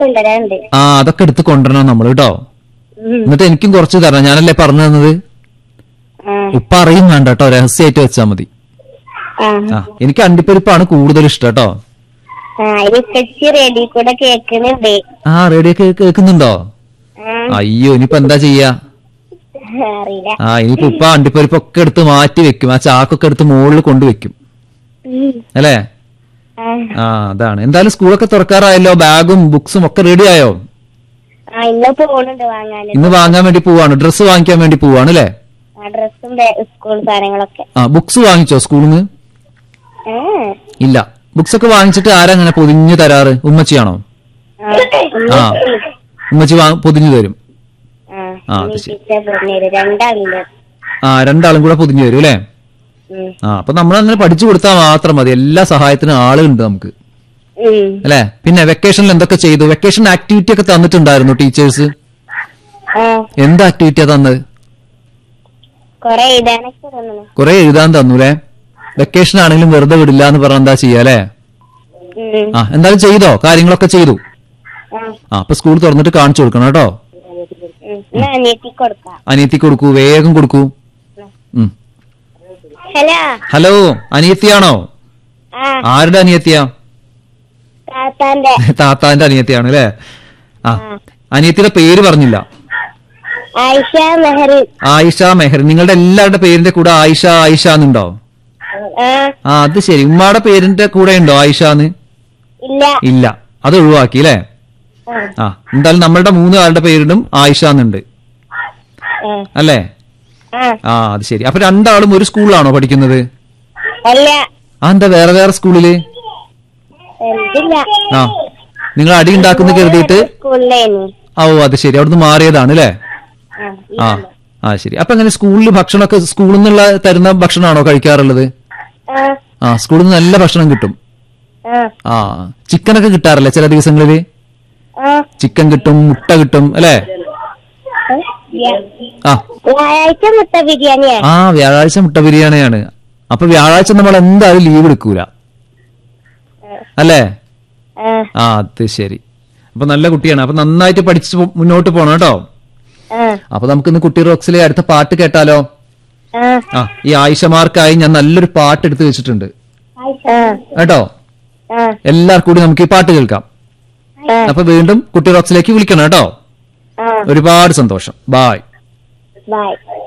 കൊണ്ടുവരാനുണ്ട് ആ അതൊക്കെ എടുത്ത് കൊണ്ടുവരണം നമ്മൾ കേട്ടോ ഉം. എന്നിട്ട് എനിക്കും കുറച്ച് തരണം ഞാനല്ലേ പറഞ്ഞു തന്നത് ആ ഉപ്പ അറിയും വേണ്ട കേട്ടോ രഹസ്യമായിട്ട് വെച്ചാൽ മതി ആ ആ എനിക്ക് അണ്ടിപ്പരിപ്പാണ് കൂടുതൽ ഇഷ്ടം കേട്ടോ ആ ഇനി ഉപ്പച്ചി റെഡി കൂടെ കേൾക്കുന്നുണ്ട് ആ റേഡിയോ കേ കേൾക്കുന്നുണ്ടോ ആ അയ്യോ ഇനിയിപ്പോ എന്താ ചെയ്യാ അറിയില്ല ആ ഇനിയിപ്പോ ഉപ്പ അണ്ടിപ്പരിപ്പൊക്കെ എടുത്ത് മാറ്റി വെക്കും ആ ചാക്കൊക്കെ എടുത്ത് മുകളിൽ കൊണ്ടുവെക്കും ഉം. അല്ലേ ആ ആ അതാണ് എന്തായാലും സ്കൂളൊക്കെ തുറക്കാറായല്ലോ ബാഗും ബുക്സും ഒക്കെ റെഡി ആയോ ആ ഇന്ന് പോണുണ്ട് വാങ്ങാന് ഇന്ന് വാങ്ങാൻ വേണ്ടി പോവാണ് ഡ്രസ്സ് വാങ്ങിക്കാൻ വേണ്ടി പോവാണ് അല്ലേ ആ ഡ്രസ്സും സ്കൂൾ സാധനങ്ങളൊക്കെ ആ ബുക്സ് വാങ്ങിച്ചോ സ്കൂളിൽ നിന്ന് ആ ഇല്ല ബുക്സ് ഒക്കെ വാങ്ങിച്ചിട്ട് ആരാ അങ്ങനെ പൊതിഞ്ഞു തരാറ് ഉമ്മച്ചിയാണോ ആ ഇന്ന് ആ ഉമ്മച്ചി വാ- പൊതിഞ്ഞു തരും ആ ആ, ഇനി അത് ശരി. ടീച്ചർ പറഞ്ഞുതരും രണ്ടാളില്ല ആ രണ്ടാളും കൂടെ പൊതിഞ്ഞു തരും അല്ലേ ഉം. ആ അപ്പൊ നമ്മൾ അങ്ങനെ പഠിച്ചു കൊടുത്താൽ മാത്രം മതി എല്ലാ സഹായത്തിനും ആളുണ്ട് നമുക്ക് ഉം. അല്ലേ പിന്നെ വെക്കേഷനിൽ എന്തൊക്കെ ചെയ്തു വെക്കേഷൻ ആക്ടിവിറ്റി ഒക്കെ തന്നിട്ടുണ്ടായിരുന്നു ടീച്ചേഴ്സ് ആ എന്ത് ആക്ടിവിറ്റിയാ തന്നത് കൊറേ എഴുതാനൊക്കെ തന്നു കുറെ എഴുതാൻ തന്നു അല്ലേ വെക്കേഷൻ ആണെങ്കിലും വെറുതെ വിടില്ല എന്ന് പറഞ്ഞ എന്താ ചെയ്യാ അല്ലേ ഉം. ആ എന്തായാലും ചെയ്തോ കാര്യങ്ങളൊക്കെ ചെയ്തു ആ ആ അപ്പൊ സ്കൂൾ തുറന്നിട്ട് കാണിച്ചു കൊടുക്കണം കേട്ടോ ഉം. എന്നാ അനിയത്തി കൊടുക്കാം അനിയത്തി കൊടുക്കൂ വേഗം കൊടുക്കൂ ഉം. ഹലോ ഹലോ അനിയത്തിയാണോ ആ ആരുടെ അനിയത്തിയാ താത്താന്റെ താത്താന്റെ അനിയത്തിയാണ് അല്ലേ ആ ആ. അനിയത്തിയുടെ പേര് പറഞ്ഞില്ല ആയിഷ മെഹറി ആയിഷ മെഹർ നിങ്ങളുടെ എല്ലാവരുടെ പേരിന്റെ കൂടെ ആയിഷ ആയിഷ എന്നുണ്ടോ ആ ആ അത് ശരി ഉമ്മയുടെ പേരിന്റെ കൂടെ ഉണ്ടോ ആയിഷ എന്ന് ഇല്ല ഇല്ല അത് ഒഴിവാക്കി അല്ലേ ആ ആ എന്തായാലും നമ്മളുടെ മൂന്ന് ആളുടെ പേരിലും ആയിഷ എന്നുണ്ട് ആ അല്ലേ ആ ആ അത് ശരി അപ്പൊ രണ്ടാളും ഒരു സ്കൂളിലാണോ പഠിക്കുന്നത് അല്ല ആ എന്താ വേറെ വേറെ സ്കൂളില് എന്തില്ല ആ നിങ്ങൾ അടി ഉണ്ടാക്കുന്ന കരുതിയിട്ട് സ്കൂളിലേനി ഓ അത് ശരി അവിടുന്ന് മാറിയതാണ് അല്ലേ ആ ആ ആ ശരി അപ്പൊ എങ്ങനെ സ്കൂളിൽ ഭക്ഷണമൊക്കെ സ്കൂളിൽ നിന്നുള്ള തരുന്ന ഭക്ഷണമാണോ കഴിക്കാറുള്ളത് ആ ആ സ്കൂളിൽ നിന്ന് നല്ല ഭക്ഷണം കിട്ടും ആ ആ ചിക്കനൊക്കെ കിട്ടാറില്ലേ ചില ദിവസങ്ങളില് ആ ചിക്കൻ കിട്ടും മുട്ട കിട്ടും അല്ലേ ആ വ്യാഴാഴ്ച മുട്ട ബിരിയാണിയാ ആ വ്യാഴാഴ്ച മുട്ട ബിരിയാണിയാണ് അപ്പൊ വ്യാഴാഴ്ച നമ്മൾ എന്തായാലും ലീവ് എടുക്കൂല അല്ലേ ആ ആ അത് ശരി അപ്പൊ നല്ല കുട്ടിയാണ് അപ്പൊ നന്നായിട്ട് പഠിച്ച് പോ- മുന്നോട്ട് പോണം കേട്ടോ ആ അപ്പൊ നമുക്ക് ഇന്ന് കുട്ടി റോക്സിലെ അടുത്ത പാട്ട് കേട്ടാലോ ആ ആ ഈ ആയിഷമാർക്കായി ഞാൻ നല്ലൊരു പാട്ട് എടുത്തു വെച്ചിട്ടുണ്ട് ആ കേട്ടോ ആ എല്ലാവർക്കും കൂടി നമുക്ക് ഈ പാട്ട് കേൾക്കാം ആ അപ്പൊ വീണ്ടും കുട്ടി റോക്സിലേക്ക് വിളിക്കണം കേട്ടോ ആ ഒരുപാട് സന്തോഷം ബായ് ബൈ